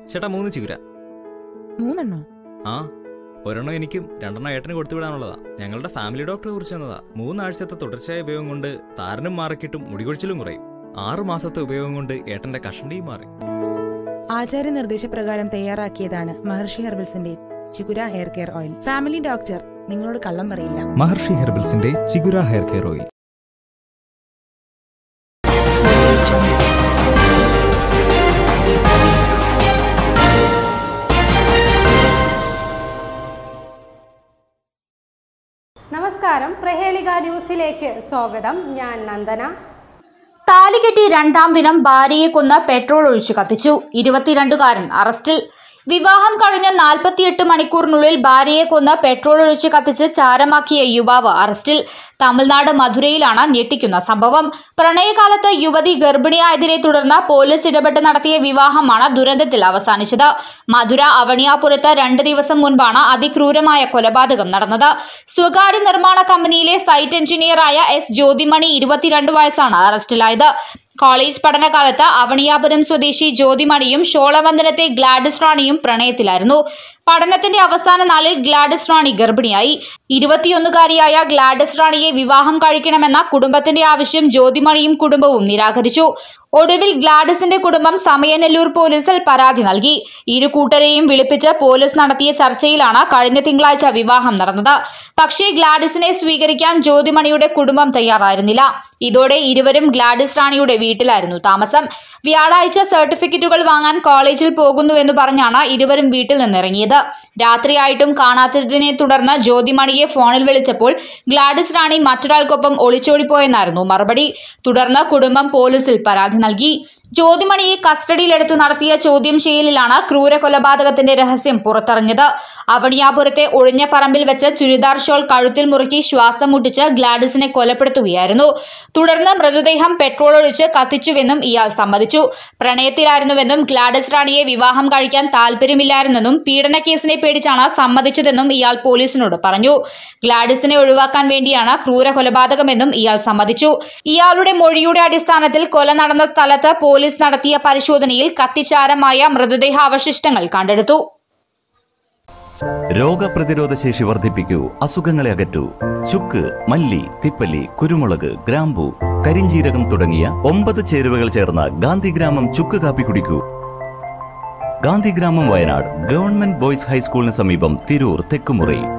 ചേട്ടാ മൂന്ന് ചിഗുര മൂന്നെണ്ണോ ആ ഒരെണ്ണം എനിക്കും രണ്ടെണ്ണം ഏട്ടന് കൊടുത്തു വിടാനുള്ളതാ ഞങ്ങളുടെ ഫാമിലി ഡോക്ടറെ കുറിച്ച് തന്നതാ മൂന്നാഴ്ചത്തെ തുടർച്ചയായ ഉപയോഗം കൊണ്ട് താരനും മാറിക്കിട്ടും മുടികൊഴിച്ചിലും കുറയും ആറു മാസത്തെ ഉപയോഗം കൊണ്ട് ഏട്ടന്റെ കഷണ്ടിയും മാറി ആചാര്യ നിർദ്ദേശപ്രകാരം തയ്യാറാക്കിയതാണ് മഹർഷി ഹെർബൽസിന്റെ Chigura hair care oil family doctor നിങ്ങളോട് കള്ളം പറയില്ല മഹർഷി ഹെർബൽസിന്റെ ചിഗുര ഹെയർ കെയർ ഓയിൽ നമസ്കാരം പ്രഹേളിക ന്യൂസിലേക്ക് സ്വാഗതം ഞാൻ നന്ദന താലികെട്ടി രണ്ടാം ദിനം ഭാര്യയെ കൊന്ന പെട്രോൾ ഒഴിച്ചു കത്തിച്ചു ഇരുപത്തിരണ്ടുകാരൻ അറസ്റ്റിൽ വിവാഹം കഴിഞ്ഞ നാൽപ്പത്തിയെട്ട് മണിക്കൂറിനുള്ളിൽ ഭാര്യയെ കൊന്ന് പെട്രോൾ ഒഴിച്ച് കത്തിച്ച് ചാരമാക്കിയ യുവാവ് അറസ്റ്റിൽ തമിഴ്നാട് മധുരയിലാണ് ഞെട്ടിക്കുന്ന സംഭവം പ്രണയകാലത്ത് യുവതി ഗർഭിണിയായതിനെ തുടർന്ന് പോലീസ് ഇടപെട്ട് നടത്തിയ വിവാഹമാണ് ദുരന്തത്തിൽ അവസാനിച്ചത് മധുര അവണിയാപുരത്ത് രണ്ട് ദിവസം മുൻപാണ് അതിക്രൂരമായ കൊലപാതകം നടന്നത് സ്വകാര്യ നിർമ്മാണ കമ്പനിയിലെ സൈറ്റ് എഞ്ചിനീയറായ എസ് ജ്യോതിമണി ഇരുപത്തിരണ്ട് വയസ്സാണ് അറസ്റ്റിലായത് കോളേജ് പഠനകാലത്ത് അവണിയാപുരം സ്വദേശി ജ്യോതിമണിയും ഷോളവന്ദനത്തെ ഗ്ലാഡിസ് റാണിയും പ്രണയത്തിലായിരുന്നു പഠനത്തിന്റെ അവസാന നാളിൽ ഗ്ലാഡിസ് റാണി ഗർഭിണിയായി ഇരുപത്തിയൊന്നുകാരിയായ ഗ്ലാഡിസ് റാണിയെ വിവാഹം കഴിക്കണമെന്ന കുടുംബത്തിന്റെ ആവശ്യം ജ്യോതിമണിയും കുടുംബവും നിരാകരിച്ചു ഒടുവിൽ ഗ്ലാഡിസിന്റെ കുടുംബം സമയനെല്ലൂർ പോലീസിൽ പരാതി നൽകി ഇരു കൂട്ടരെയും വിളിപ്പിച്ച് പോലീസ് നടത്തിയ ചർച്ചയിലാണ് കഴിഞ്ഞ തിങ്കളാഴ്ച വിവാഹം നടന്നത് പക്ഷേ ഗ്ലാഡിസിനെ സ്വീകരിക്കാൻ ജ്യോതിമണിയുടെ കുടുംബം തയ്യാറായിരുന്നില്ല ഇതോടെ ഇരുവരും ഗ്ലാഡിസ് റാണിയുടെ വീട്ടിലായിരുന്നു താമസം വ്യാഴാഴ്ച സർട്ടിഫിക്കറ്റുകൾ വാങ്ങാൻ കോളേജിൽ പോകുന്നുവെന്ന് പറഞ്ഞാണ് ഇരുവരും വീട്ടിൽ നിന്നിറങ്ങിയത് രാത്രിയായിട്ടും കാണാത്തതിനെ തുടർന്ന് ജ്യോതിമണിയെ ഫോണിൽ വിളിച്ചപ്പോൾ ഗ്ലാഡിസ് റാണി മറ്റൊരാൾക്കൊപ്പം ഒളിച്ചോടിപ്പോയെന്നായിരുന്നു മറുപടി തുടർന്ന് കുടുംബം പോലീസിൽ പരാതി നൽകി ജ്യോതിമണിയെ കസ്റ്റഡിയിലെടുത്തു നടത്തിയ ചോദ്യം ചെയ്യലിലാണ് ക്രൂര കൊലപാതകത്തിന്റെ രഹസ്യം പുറത്തറിഞ്ഞത് അവണിയാപുരത്തെ ഒഴിഞ്ഞ പറമ്പിൽ വെച്ച് ചുരിദാർ ഷോൾ കഴുത്തിൽ മുറുക്കി ശ്വാസം മുട്ടിച്ച് ഗ്ലാഡിസിനെ കൊലപ്പെടുത്തുകയായിരുന്നു തുടർന്ന് മൃതദേഹം പെട്രോൾ ഒഴിച്ച് കത്തിച്ചുവെന്നും ഇയാൾ സമ്മതിച്ചു പ്രണയത്തിലായിരുന്നുവെന്നും ഗ്ലാഡിസ് റാണിയെ വിവാഹം കഴിക്കാൻ താല്പര്യമില്ലായിരുന്നെന്നും പീഡനക്കേസിനെ പേടിച്ചാണ് സമ്മതിച്ചതെന്നും ഇയാൾ പോലീസിനോട് പറഞ്ഞു ഗ്ലാഡിസിനെ ഒഴിവാക്കാൻ വേണ്ടിയാണ് ക്രൂര കൊലപാതകമെന്നും ഇയാൾ സമ്മതിച്ചു ഇയാളുടെ മൊഴിയുടെ അടിസ്ഥാനത്തിൽ കൊല നടന്ന സ്ഥലത്ത് പോലീസ് നടത്തിയ പരിശോധനയിൽ കത്തിച്ചാരമായ മൃതദേഹാവശിഷ്ടങ്ങൾ കണ്ടെടുത്തു രോഗപ്രതിരോധ ശേഷി വർദ്ധിപ്പിക്കൂ അസുഖങ്ങളെ അകറ്റൂ ചുക്ക് മല്ലി തിപ്പല്ലി കുരുമുളക് ഗ്രാമ്പു കരിഞ്ചീരകം തുടങ്ങിയ ഒമ്പത് ചേരുവകൾ ചേർന്ന ഗാന്ധിഗ്രാമം ചുക്ക് കാപ്പി കുടിക്കൂ ഗാന്ധിഗ്രാമം വയനാട് ഗവൺമെന്റ് ബോയ്സ് ഹൈസ്കൂളിന് സമീപം തിരൂർ തെക്കുമുറി